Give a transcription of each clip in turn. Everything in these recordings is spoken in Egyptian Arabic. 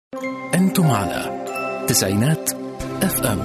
أنتم على تسعينات اف ام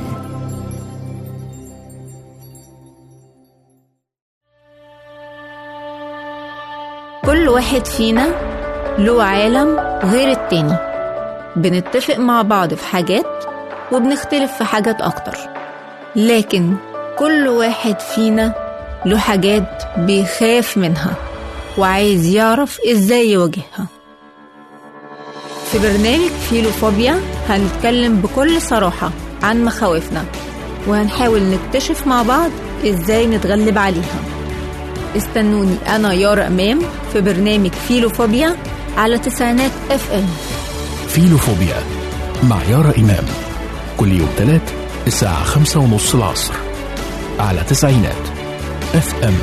كل واحد فينا له عالم غير التاني بنتفق مع بعض في حاجات وبنختلف في حاجات أكتر لكن كل واحد فينا له حاجات بيخاف منها وعايز يعرف ازاي يواجهها في برنامج فيلوفوبيا هنتكلم بكل صراحة عن مخاوفنا وهنحاول نكتشف مع بعض ازاي نتغلب عليها استنوني أنا يارا أمام في برنامج فيلوفوبيا على تسعينات اف ام فيلوفوبيا مع يارا إمام كل يوم تلات الساعة خمسة ونص العصر على تسعينات اف ام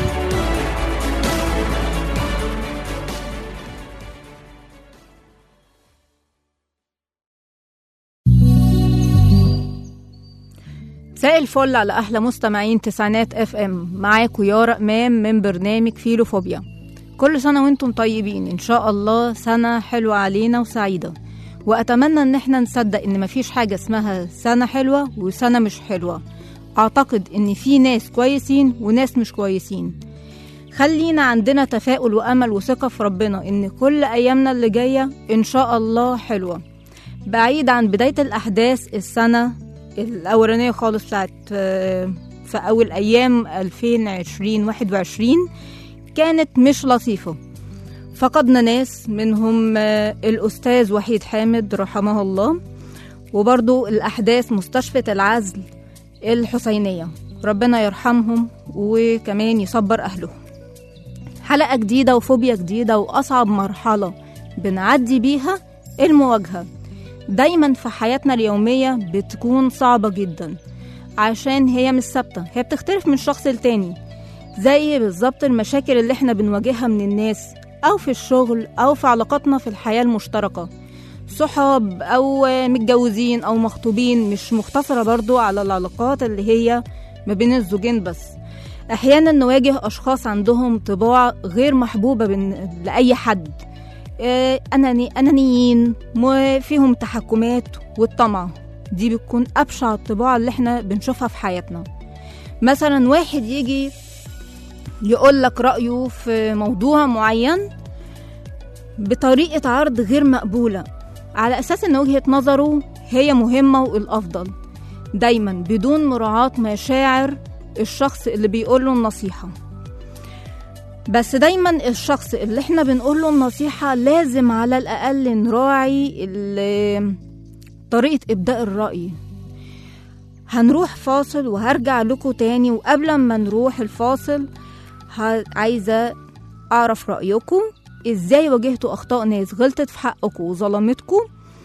مساء الفل على احلى مستمعين تسعينات اف ام معاكم يارا امام من برنامج فيلوفوبيا كل سنه وانتم طيبين ان شاء الله سنه حلوه علينا وسعيده واتمنى ان احنا نصدق ان مفيش حاجه اسمها سنه حلوه وسنه مش حلوه اعتقد ان في ناس كويسين وناس مش كويسين خلينا عندنا تفاؤل وامل وثقه في ربنا ان كل ايامنا اللي جايه ان شاء الله حلوه بعيد عن بدايه الاحداث السنه الاولانيه خالص بتاعت آه، في اول ايام 2020 21 كانت مش لطيفه فقدنا ناس منهم آه، الاستاذ وحيد حامد رحمه الله وبرضو الاحداث مستشفى العزل الحسينيه ربنا يرحمهم وكمان يصبر اهلهم حلقه جديده وفوبيا جديده واصعب مرحله بنعدي بيها المواجهه دايما في حياتنا اليومية بتكون صعبة جدا عشان هي مش ثابتة هي بتختلف من شخص لتاني زي بالظبط المشاكل اللي احنا بنواجهها من الناس أو في الشغل أو في علاقاتنا في الحياة المشتركة صحاب أو متجوزين أو مخطوبين مش مقتصرة برضو على العلاقات اللي هي ما بين الزوجين بس أحيانا نواجه أشخاص عندهم طباع غير محبوبة بن- لأي حد آه، أناني أنانيين وفيهم تحكمات والطمع دي بتكون أبشع الطباع اللي احنا بنشوفها في حياتنا مثلا واحد يجي يقول لك رأيه في موضوع معين بطريقة عرض غير مقبولة على أساس إن وجهة نظره هي مهمة والأفضل دايما بدون مراعاة مشاعر الشخص اللي بيقول له النصيحة بس دايما الشخص اللي احنا بنقول له النصيحة لازم على الأقل نراعي ال- طريقة إبداء الرأي هنروح فاصل وهرجع لكم تاني وقبل ما نروح الفاصل ه- عايزة أعرف رأيكم إزاي واجهتوا أخطاء ناس غلطت في حقكم وظلمتكم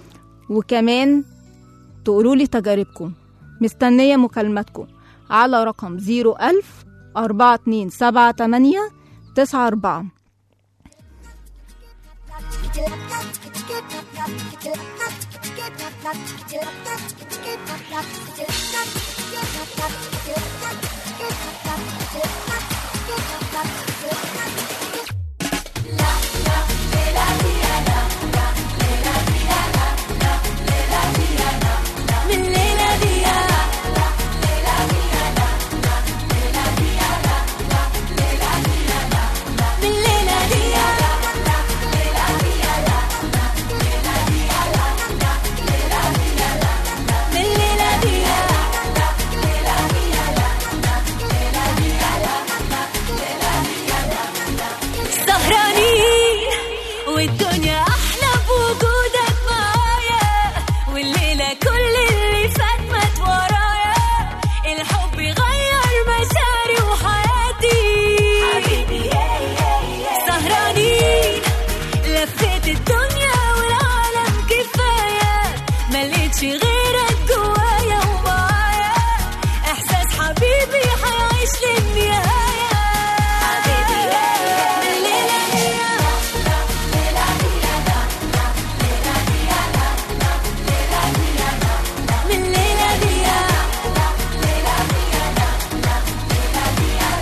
وكمان تقولوا لي تجاربكم مستنية مكالماتكم على رقم 01000 4278 تسعة أربعة من الليلة دي من الليلة دي من الليلة دي سهرانين والدنيا أحلى بوجودك معايا والليلة كل اللي فات مات ورايا الحب غير مشاعري وحياتي حبيبي سهرانين لفيت الدنيا والعالم كفاية مليتش غيرك جوايا ومعايا إحساس حبيبي حيعيش للنهاية حبيبي من الليلة دي من الليلة دي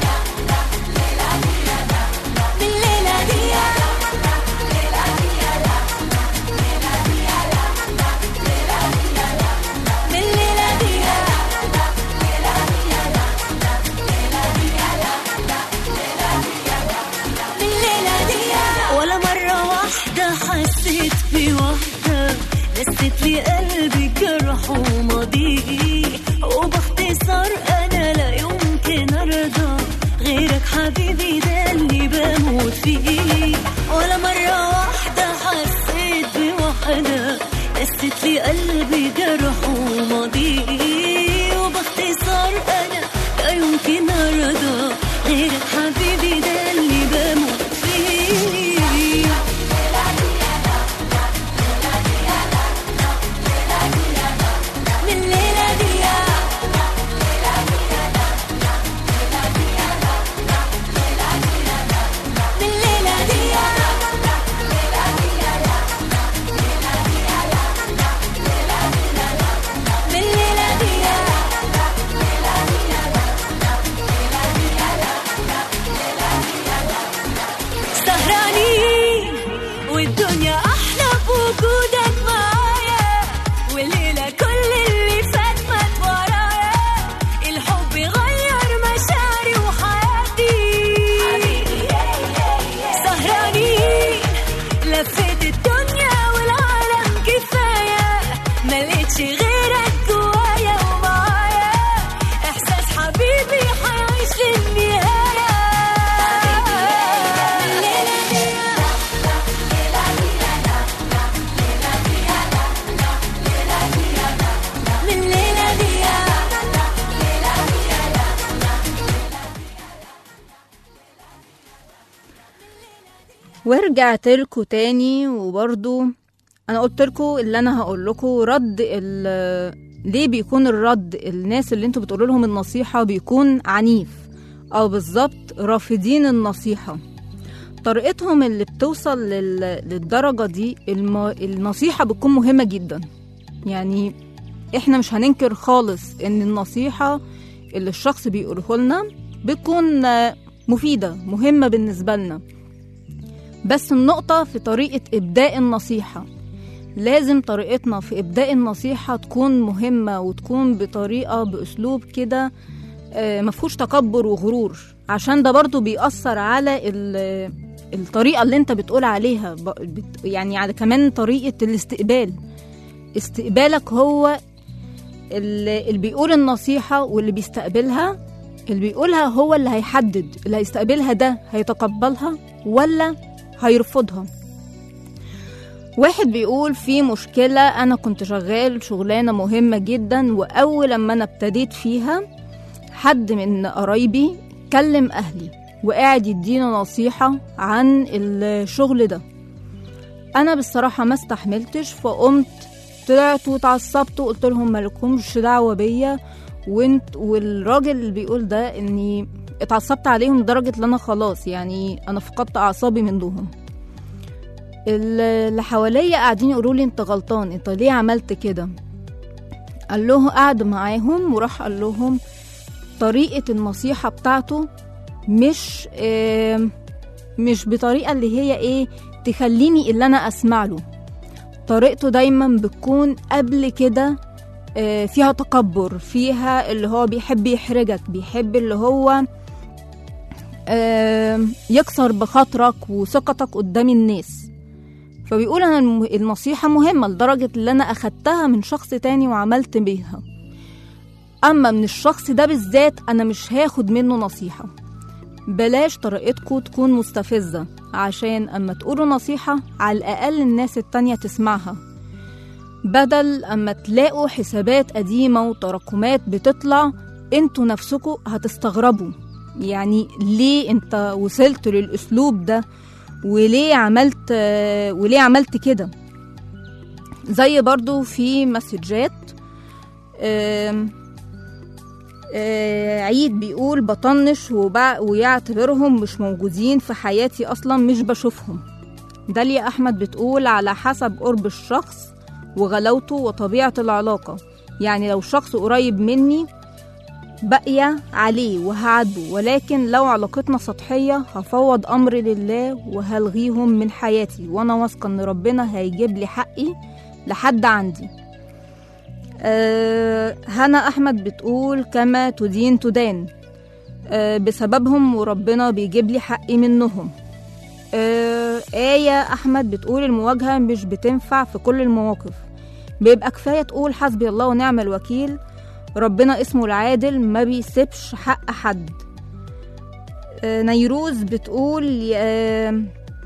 من الليلة دي لي قلبي جرح وماضيه وباختصار انا لا يمكن ارضى غيرك حبيبي ده اللي بموت فيه ولا مرة واحدة حسيت بوحدة قست لي قلبي جرح وماضيه وباختصار انا لا يمكن ارضى غيرك حبيبي ده اللي بموت فيه من الليلة دي من الليلة دي من الليلة دي سهرانين والدنيا احلى بوجودك معايا والليله كل اللي فات مات ورايا الحب غير مشاعري وحياتي سهرانين لفيت الدنيا والعالم كفايه ملقتش غيرك جوايا ومعايا احساس حبيبي حيعيش للنهايه من الليلة دي ورجعت لكم تاني وبرضو انا قلت لكم اللي انا هقول لكم رد ال- ليه بيكون الرد الناس اللي انتوا بتقولوا لهم النصيحة بيكون عنيف او بالظبط رافضين النصيحة طريقتهم اللي بتوصل لل... للدرجة دي الم... النصيحة بتكون مهمة جدا يعني احنا مش هننكر خالص ان النصيحة اللي الشخص بيقوله لنا بتكون آه، مفيدة مهمة بالنسبة لنا بس النقطة في طريقة إبداء النصيحة لازم طريقتنا في إبداء النصيحة تكون مهمة وتكون بطريقة بأسلوب كده آه، مفهوش تكبر وغرور عشان ده برضو بيأثر على ال- الطريقة اللي انت بتقول عليها ب- بت- يعني على كمان طريقة الاستقبال استقبالك هو اللي اللي بيقول النصيحة واللي بيستقبلها اللي بيقولها هو اللي هيحدد اللي هيستقبلها ده هيتقبلها ولا هيرفضها واحد بيقول في مشكلة أنا كنت شغال شغلانة مهمة جدا وأول لما أنا ابتديت فيها حد من قرايبي كلم أهلي وقاعد يدينا نصيحة عن الشغل ده أنا بصراحة ما استحملتش فقمت طلعت واتعصبت وقلت لهم مالكمش دعوة بيا وانت والراجل اللي بيقول ده اني اتعصبت عليهم لدرجة ان انا خلاص يعني انا فقدت اعصابي منهم اللي حواليا قاعدين يقولوا لي انت غلطان انت ليه عملت كده قال له قعد معاهم وراح قال لهم طريقة النصيحة بتاعته مش آه مش بطريقة اللي هي ايه تخليني اللي انا اسمع له طريقته دايما بتكون قبل كده آه، فيها تكبر فيها اللي هو بيحب يحرجك بيحب اللي هو آه، يكسر بخاطرك وثقتك قدام الناس فبيقول انا الم- النصيحة مهمة لدرجة اللي انا اخدتها من شخص تاني وعملت بيها اما من الشخص ده بالذات انا مش هاخد منه نصيحة بلاش طريقتكم تكون مستفزة عشان اما تقولوا نصيحة على الاقل الناس التانية تسمعها بدل اما تلاقوا حسابات قديمة وتراكمات بتطلع انتوا نفسكوا هتستغربوا يعني ليه انت وصلت للاسلوب ده وليه عملت آه، وليه عملت كده زي برضو في مسجات آم، آه، عيد بيقول بطنش وبع- ويعتبرهم مش موجودين في حياتي اصلا مش بشوفهم داليا احمد بتقول على حسب قرب الشخص وغلاوته وطبيعة العلاقة يعني لو شخص قريب مني باقية عليه وهعاتبه ولكن لو علاقتنا سطحية هفوض أمري لله وهلغيهم من حياتي وأنا واثقة إن ربنا هيجيب لي حقي لحد عندي أه هنا أحمد بتقول كما تدين تدان أه بسببهم وربنا بيجيب لي حقي منهم آه، آية أحمد بتقول المواجهة مش بتنفع في كل المواقف بيبقى كفاية تقول حسبي الله ونعم الوكيل ربنا اسمه العادل ما بيسيبش حق حد آه، نيروز بتقول آه،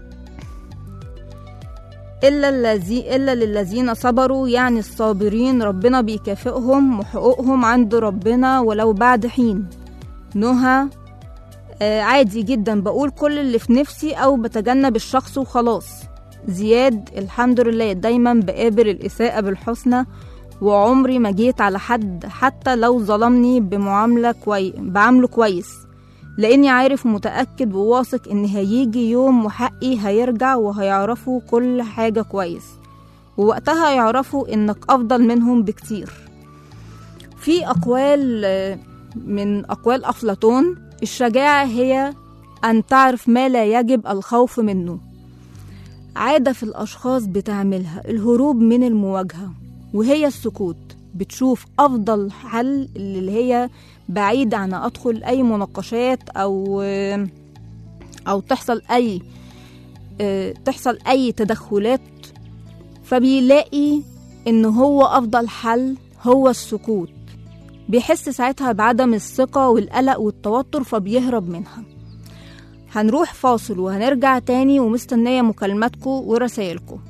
إلا الذي إلا للذين صبروا يعني الصابرين ربنا بيكافئهم وحقوقهم عند ربنا ولو بعد حين نهى آه، عادي جدا بقول كل اللي في نفسي أو بتجنب الشخص وخلاص زياد الحمد لله دايما بقابل الإساءة بالحسنى وعمري ما جيت على حد حتى لو ظلمني بمعاملة كوي... بعامله كويس لاني عارف ومتاكد وواثق ان هيجي يوم وحقي هيرجع وهيعرفوا كل حاجه كويس ووقتها يعرفوا انك افضل منهم بكتير في اقوال آه، من اقوال افلاطون الشجاعه هي ان تعرف ما لا يجب الخوف منه عاده في الاشخاص بتعملها الهروب من المواجهه وهي السكوت بتشوف افضل حل اللي هي بعيد عن ادخل اي مناقشات او او تحصل اي آه، تحصل اي تدخلات فبيلاقي ان هو افضل حل هو السكوت بيحس ساعتها بعدم الثقة والقلق والتوتر فبيهرب منها هنروح فاصل وهنرجع تاني ومستنية مكالماتكم ورسايلكم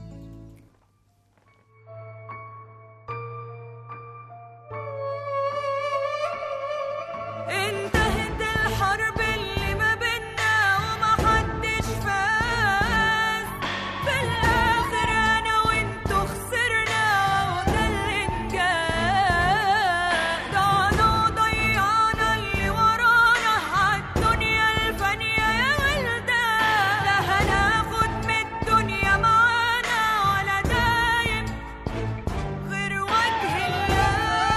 انتهت الحرب اللي ما بينا ومحدش فاز في الاخر انا وانتو خسرنا وده الانجاز ضعنا وضيعنا اللي ورانا عالدنيا الفانية يا ولدان لا هناخد من الدنيا معانا ولا دايم غير وجه الله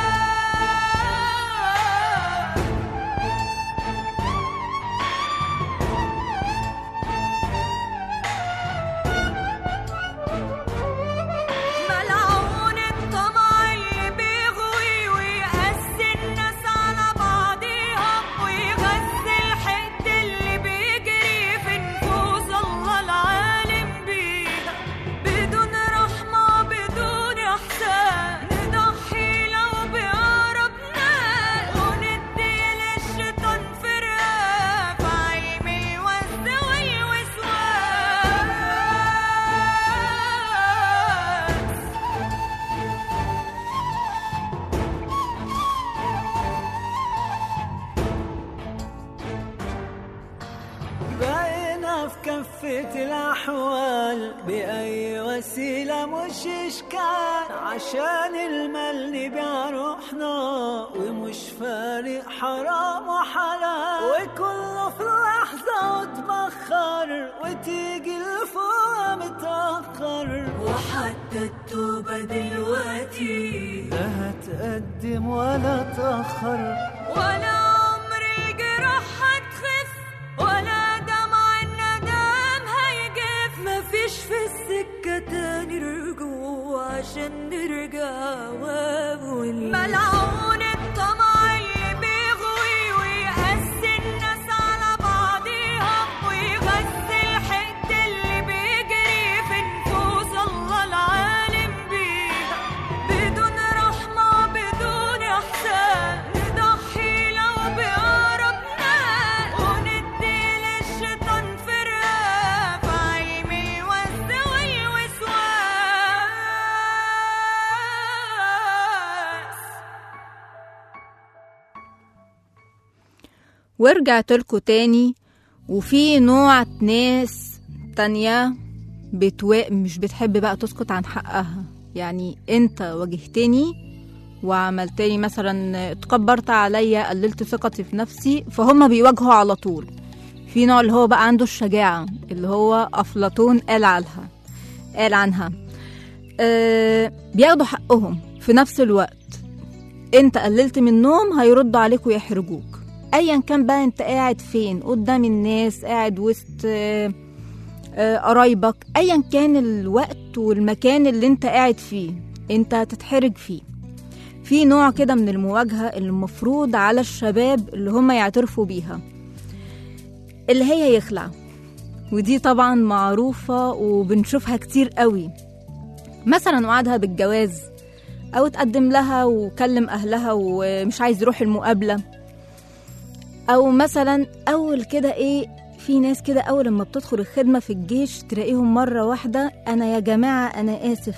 ملعون الطمع اللي بيغوي ويقسي الناس على بعضيها ويغذي الحد اللي بيجري في نفوس الله العالم بيها بدون رحمة بدون إحسان نضحي لو بأقرب ناس وندي للشيطان فرقة في علم الوزن والوسواس بقينا في كفة الأحوال بأي وسيلة مش إشكال عشان المال نبيع روحنا ومش فارق حرام وحلال وكله في لحظة وتبخر وتيجي الفوق متأخر وحتى التوبة دلوقتي لا هتقدم ولا تأخر ولا عمر الجراح هتخف ولا دمع الندم هيجف مفيش في السكة تاني رجوع عشان نرجع وابوي ملعون الطمع اللي بيغوي ويقسي الناس على بعضيها ويغذي الحد اللي بيجري في نفوس الله العالم بيها بدون رحمة بدون إحسان نضحي لو بأقرب ناس وندي للشيطان فرقة في علم الوزن والوسواس ورجعت لكم تاني وفي نوع ناس تانية بتوا... مش بتحب بقى تسكت عن حقها يعني انت واجهتني وعملتني مثلا اتكبرت عليا قللت ثقتي في نفسي فهم بيواجهوا على طول في نوع اللي هو بقى عنده الشجاعة اللي هو أفلاطون قال عنها قال عنها أه بياخدوا حقهم في نفس الوقت انت قللت منهم هيردوا عليك ويحرجوك ايا كان بقى انت قاعد فين قدام الناس قاعد وسط آه، آه، قرايبك ايا كان الوقت والمكان اللي انت قاعد فيه انت هتتحرج فيه في نوع كده من المواجهة اللي المفروض على الشباب اللي هم يعترفوا بيها اللي هي يخلع ودي طبعا معروفة وبنشوفها كتير قوي مثلا وعدها بالجواز او اتقدم لها وكلم اهلها ومش عايز يروح المقابله او مثلا اول كده ايه في ناس كده اول لما بتدخل الخدمه في الجيش تلاقيهم مره واحده انا يا جماعه انا اسف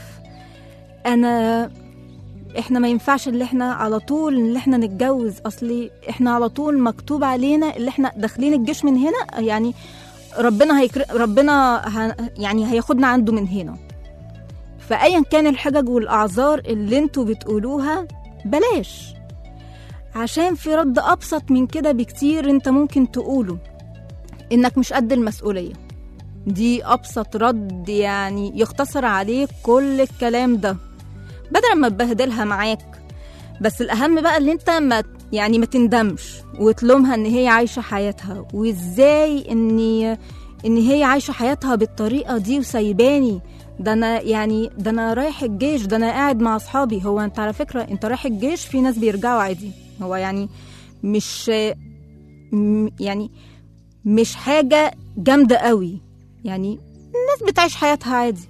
انا احنا ما ينفعش اللي احنا على طول اللي احنا نتجوز اصلي احنا على طول مكتوب علينا اللي احنا داخلين الجيش من هنا يعني ربنا هيكر... ربنا ه... يعني هياخدنا عنده من هنا فايا كان الحجج والاعذار اللي انتوا بتقولوها بلاش عشان في رد ابسط من كده بكتير انت ممكن تقوله انك مش قد المسؤوليه دي ابسط رد يعني يختصر عليه كل الكلام ده بدل ما تبهدلها معاك بس الاهم بقى اللي انت ما يعني ما تندمش وتلومها ان هي عايشه حياتها وازاي ان ان هي عايشه حياتها بالطريقه دي وسايباني ده انا يعني ده انا رايح الجيش ده انا قاعد مع اصحابي هو انت على فكره انت رايح الجيش في ناس بيرجعوا عادي هو يعني مش م- يعني مش حاجه جامده قوي يعني الناس بتعيش حياتها عادي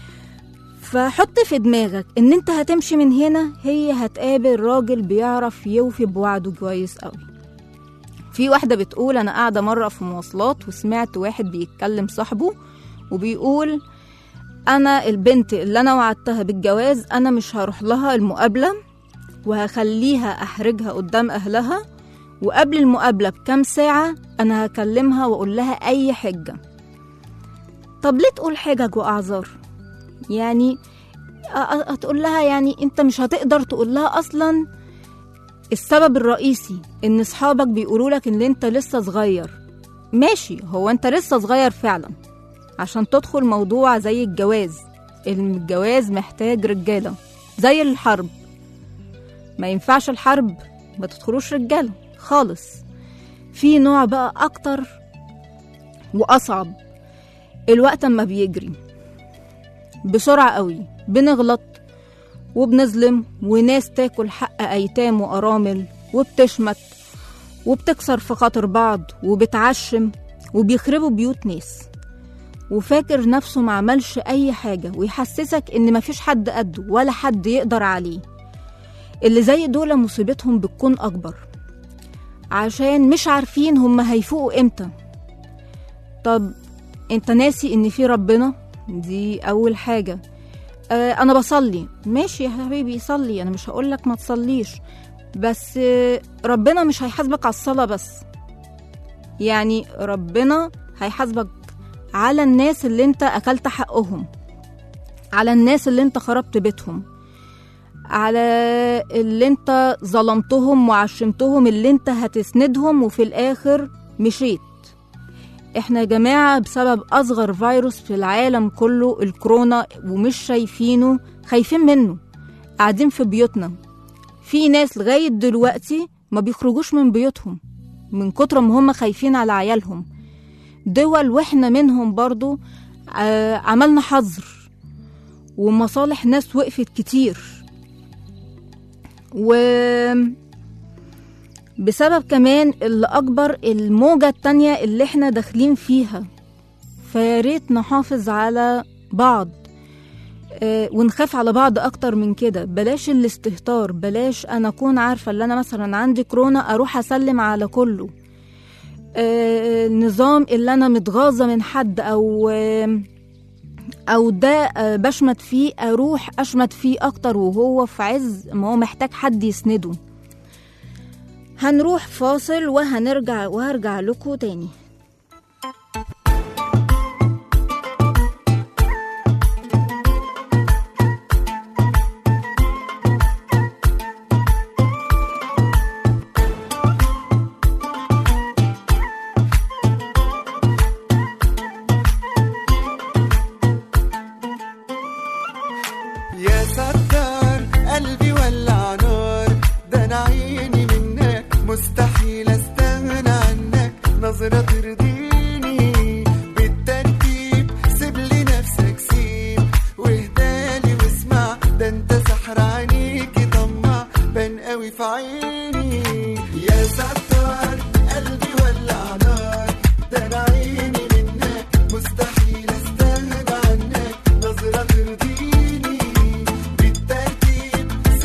فحط في دماغك ان انت هتمشي من هنا هي هتقابل راجل بيعرف يوفي بوعده كويس قوي في واحدة بتقول أنا قاعدة مرة في مواصلات وسمعت واحد بيتكلم صاحبه وبيقول أنا البنت اللي أنا وعدتها بالجواز أنا مش هروح لها المقابلة وهخليها أحرجها قدام أهلها وقبل المقابلة بكام ساعة أنا هكلمها وأقول لها أي حجة طب ليه تقول حجج وأعذار؟ يعني أ- أ- هتقول لها يعني انت مش هتقدر تقول لها اصلا السبب الرئيسي ان اصحابك بيقولوا لك ان انت لسه صغير ماشي هو انت لسه صغير فعلا عشان تدخل موضوع زي الجواز الجواز محتاج رجالة زي الحرب ما ينفعش الحرب ما تدخلوش رجالة خالص في نوع بقى اكتر واصعب الوقت اما بيجري بسرعة قوي بنغلط وبنظلم وناس تاكل حق أيتام وأرامل وبتشمت وبتكسر في خاطر بعض وبتعشم وبيخربوا بيوت ناس وفاكر نفسه ما عملش أي حاجة ويحسسك إن مفيش حد قده ولا حد يقدر عليه اللي زي دول مصيبتهم بتكون أكبر عشان مش عارفين هم هيفوقوا إمتى طب انت ناسي ان في ربنا دي اول حاجه آه انا بصلي ماشي يا حبيبي صلي انا مش هقولك ما تصليش بس آه ربنا مش هيحاسبك على الصلاه بس يعني ربنا هيحاسبك على الناس اللي انت اكلت حقهم على الناس اللي انت خربت بيتهم على اللي انت ظلمتهم وعشمتهم اللي انت هتسندهم وفي الاخر مشيت احنا يا جماعة بسبب أصغر فيروس في العالم كله الكورونا ومش شايفينه خايفين منه قاعدين في بيوتنا في ناس لغاية دلوقتي ما بيخرجوش من بيوتهم من كتر ما هم خايفين على عيالهم دول واحنا منهم برضو آه عملنا حظر ومصالح ناس وقفت كتير و بسبب كمان اللي أكبر الموجة التانية اللي احنا داخلين فيها فياريت نحافظ على بعض آه، ونخاف على بعض أكتر من كده بلاش الاستهتار بلاش أنا أكون عارفة اللي أنا مثلا عندي كورونا أروح أسلم على كله آه، النظام اللي أنا متغاظة من حد أو آه، أو ده آه، بشمت فيه أروح أشمت فيه أكتر وهو في عز ما هو محتاج حد يسنده هنروح فاصل وهنرجع وهرجع لكم تاني يا ستار قلبي ولع نار ده انا عيني منك مستحيل استغنى عنك نظرة ترضيني بالترتيب سيب لي نفسك سيب واهدالي واسمع ده انت سحر عينيكي طمع بان قوي في عيني يا ستار قلبي ولع نار ده انا عيني منك مستحيل استغنى عنك نظرة ترضيني بالترتيب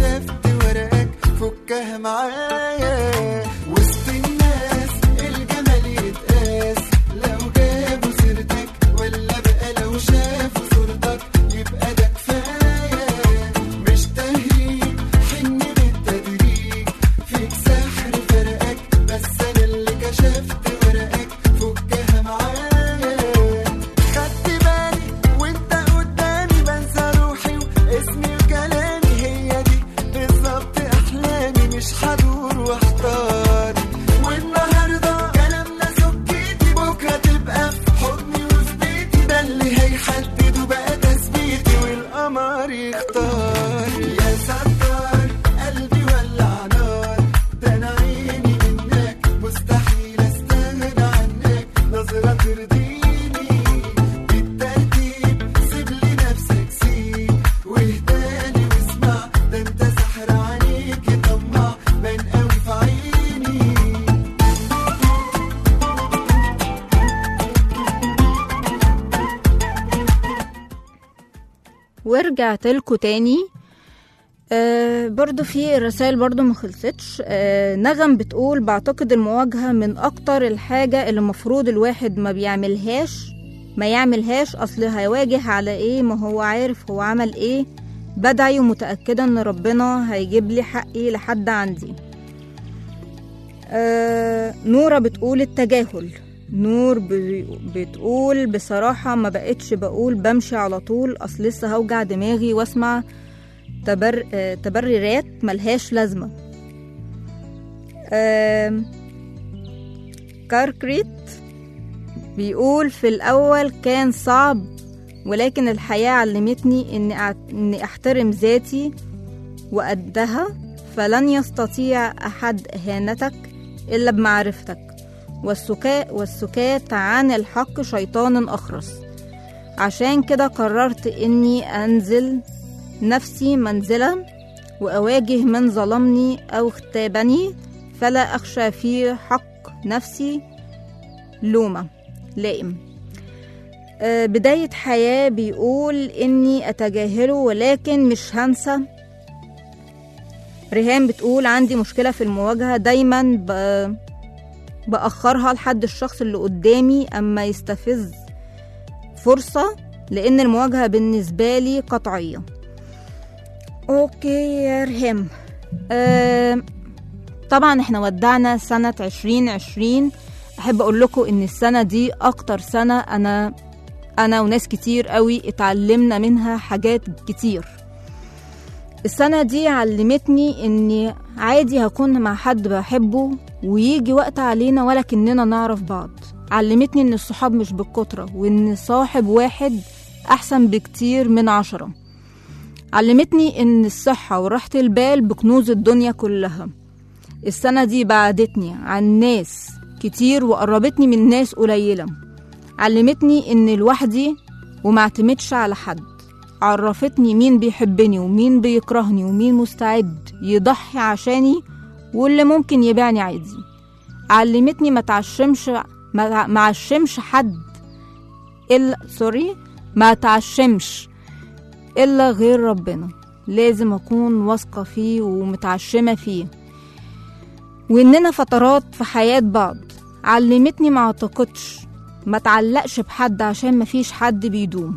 كشفت ورقك فكها معايا وسط الناس الجمال يتقاس لو جابوا سيرتك ولا بقى لو شافوا صورتك يبقى ده كفايه مش تهريج حن بالتدريج فيك سحر فرقك بس انا اللي كشفت ورقك فكها معايا خدت بالي وانت قدامي بنسى روحي واسمي وكلامي هي دي بالظبط احلامي مش هدور واحتار والنهارده كلامنا سكتي بكره تبقى في حضني وفي بيتي ده اللي هيحدد وبقى تثبيتي والقمر يختار يا ستار قلبي ولع نار ده انا عيني منك مستحيل استغنى عنك نظرة ترضيني بالترتيب سيب لي نفسك سيب واهداني واسمع ده انت سحر عليك طمع بان قوي في عيني ورجعت لكم تاني آه برضو في رسائل برضو ما خلصتش آه نغم بتقول بعتقد المواجهة من أكتر الحاجة اللي المفروض الواحد ما بيعملهاش ما يعملهاش أصل هيواجه على إيه ما هو عارف هو عمل إيه بدعي ومتأكدة إن ربنا هيجيب لي حقي لحد عندي آه نورة بتقول التجاهل نور ب- بتقول بصراحة ما بقتش بقول بمشي على طول أصل لسه هوجع دماغي واسمع تبر... آه، تبريرات ملهاش لازمة آم، كاركريت بيقول في الأول كان صعب ولكن الحياة علمتني إني أع- إني أحترم ذاتي وقدها فلن يستطيع أحد إهانتك إلا بمعرفتك والسكاء والسكات عن الحق شيطان أخرس عشان كده قررت إني أنزل نفسي منزلا وأواجه من ظلمني أو اغتابني فلا أخشى في حق نفسي لومة لائم آه، بداية حياة بيقول إني أتجاهله ولكن مش هنسى ريهام بتقول عندي مشكلة في المواجهة دايما ب... بأخرها لحد الشخص اللي قدامي أما يستفز فرصة لأن المواجهة بالنسبة لي قطعية أوكي يا ريهام أه طبعا احنا ودعنا سنة عشرين عشرين أحب أقول لكم إن السنة دي أكتر سنة أنا أنا وناس كتير قوي اتعلمنا منها حاجات كتير السنة دي علمتني إني عادي هكون مع حد بحبه ويجي وقت علينا ولا كننا نعرف بعض علمتني إن الصحاب مش بالكترة وإن صاحب واحد أحسن بكتير من عشرة علمتني إن الصحة وراحة البال بكنوز الدنيا كلها السنة دي بعدتني عن ناس كتير وقربتني من ناس قليلة علمتني إن لوحدي ومعتمدش على حد عرفتني مين بيحبني ومين بيكرهني ومين مستعد يضحي عشاني واللي ممكن يبيعني عادي علمتني ما تعشمش ما ما عشمش حد الا سوري ما تعشمش الا غير ربنا لازم اكون واثقه فيه ومتعشمه فيه واننا فترات في حياه بعض علمتني ما اعتقدش ما تعلقش بحد عشان مفيش حد بيدوم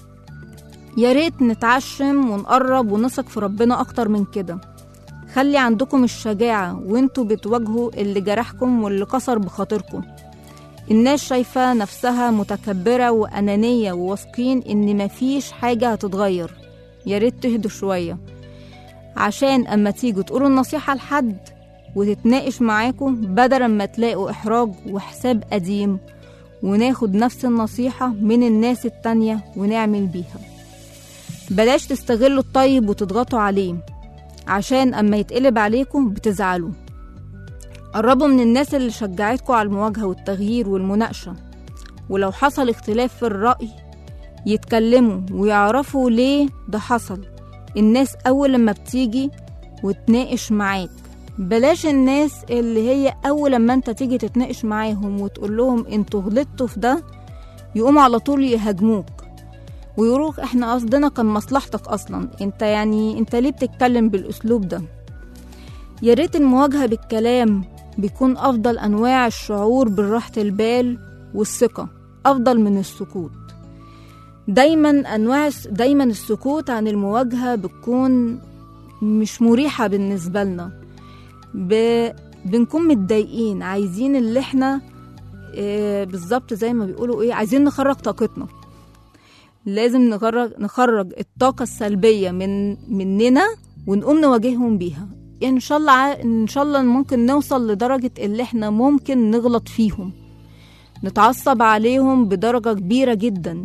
يا ريت نتعشم ونقرب ونثق في ربنا اكتر من كده خلي عندكم الشجاعة وانتوا بتواجهوا اللي جرحكم واللي كسر بخاطركم الناس شايفة نفسها متكبرة وأنانية وواثقين إن مفيش حاجة هتتغير يا ريت تهدوا شوية عشان أما تيجوا تقولوا النصيحة لحد وتتناقش معاكم بدل ما تلاقوا إحراج وحساب قديم وناخد نفس النصيحة من الناس التانية ونعمل بيها بلاش تستغلوا الطيب وتضغطوا عليه عشان أما يتقلب عليكم بتزعلوا قربوا من الناس اللي شجعتكم على المواجهة والتغيير والمناقشة ولو حصل اختلاف في الرأي يتكلموا ويعرفوا ليه ده حصل الناس أول لما بتيجي وتناقش معاك بلاش الناس اللي هي أول لما انت تيجي تتناقش معاهم وتقول لهم انتوا غلطتوا في ده يقوموا على طول يهاجموك ويروح احنا قصدنا كان مصلحتك اصلا انت يعني انت ليه بتتكلم بالاسلوب ده يا ريت المواجهة بالكلام بيكون افضل انواع الشعور بالراحة البال والثقة افضل من السكوت دايما انواع دايما السكوت عن المواجهة بتكون مش مريحة بالنسبة لنا ب... بنكون متضايقين عايزين اللي احنا آه، بالظبط زي ما بيقولوا ايه عايزين نخرج طاقتنا لازم نخرج نخرج الطاقة السلبية من مننا ونقوم نواجههم بيها ان شاء الله ع- ان شاء الله ممكن نوصل لدرجة اللي احنا ممكن نغلط فيهم نتعصب عليهم بدرجة كبيرة جدا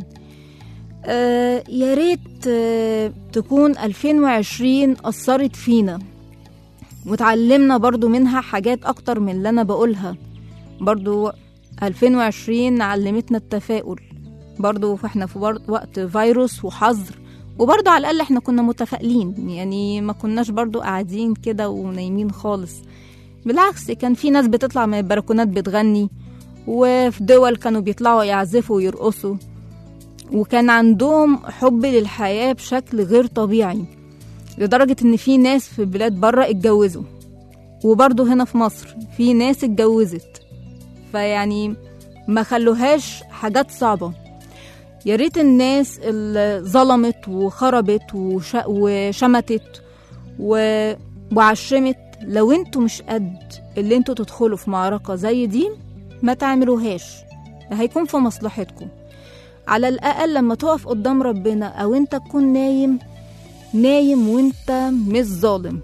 آه يا ريت آه تكون 2020 أثرت فينا وتعلمنا برضو منها حاجات أكتر من اللي أنا بقولها برضو 2020 علمتنا التفاؤل برضو احنا في بر- وقت فيروس وحظر وبرضو على الأقل احنا كنا متفائلين يعني ما كناش برضو قاعدين كده ونايمين خالص بالعكس كان في ناس بتطلع من البلكونات بتغني وفي دول كانوا بيطلعوا يعزفوا ويرقصوا وكان عندهم حب للحياة بشكل غير طبيعي لدرجة إن في ناس في بلاد بره اتجوزوا وبرضه هنا في مصر في ناس اتجوزت فيعني ما خلوهاش حاجات صعبة يا ريت الناس اللي ظلمت وخربت وش... وشمتت و... وعشمت لو انتوا مش قد اللي انتوا تدخلوا في معركة زي دي ما تعملوهاش ده هيكون في مصلحتكم على الأقل لما تقف قدام ربنا أو أنت تكون نايم نايم وأنت مش ظالم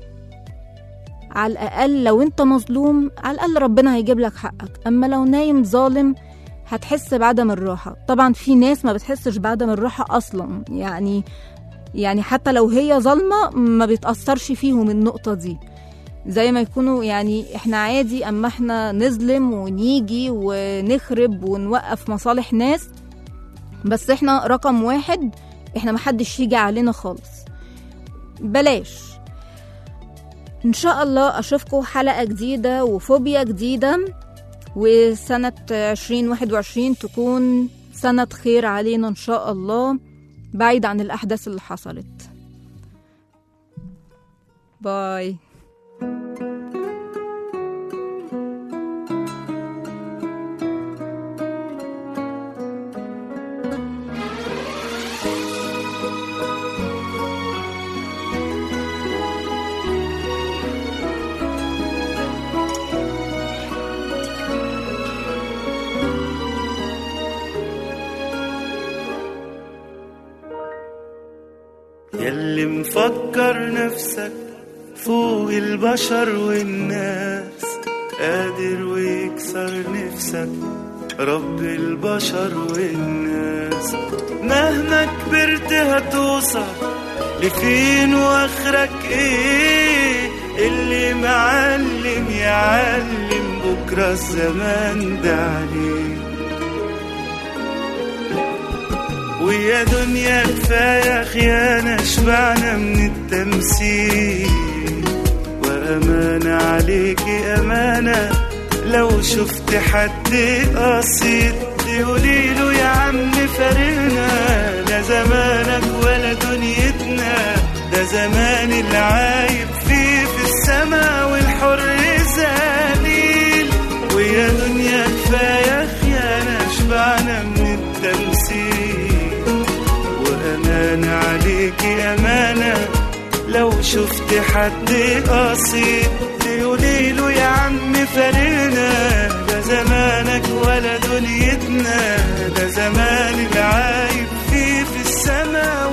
على الأقل لو أنت مظلوم على الأقل ربنا هيجيب لك حقك أما لو نايم ظالم هتحس بعدم الراحة طبعا في ناس ما بتحسش بعدم الراحة أصلا يعني يعني حتى لو هي ظالمة ما بيتأثرش فيهم النقطة دي زي ما يكونوا يعني احنا عادي اما احنا نظلم ونيجي ونخرب ونوقف مصالح ناس بس احنا رقم واحد احنا محدش يجي علينا خالص بلاش ان شاء الله اشوفكم حلقة جديدة وفوبيا جديدة وسنة 2021 تكون سنة خير علينا ان شاء الله بعيد عن الاحداث اللي حصلت باي يلي مفكر نفسك فوق البشر والناس قادر ويكسر نفسك رب البشر والناس مهما كبرت هتوصل لفين واخرك ايه اللي معلم يعلم بكرة الزمان ده عليه ويا دنيا كفاية خيانة شبعنا من التمثيل وأمانة عليكي أمانة لو شفت حد قصيد تقولي له يا عم فارقنا لا زمانك ولا دنيتنا ده زمان العايب فيه في السما والحر ذليل ويا دنيا كفاية خيانة شبعنا من التمثيل وأمانة عليكي أمانة لو شفت حد قصيد تقولي له يا عم فارقنا ده زمانك ولا دنيتنا ده زمان العايب فيه في السما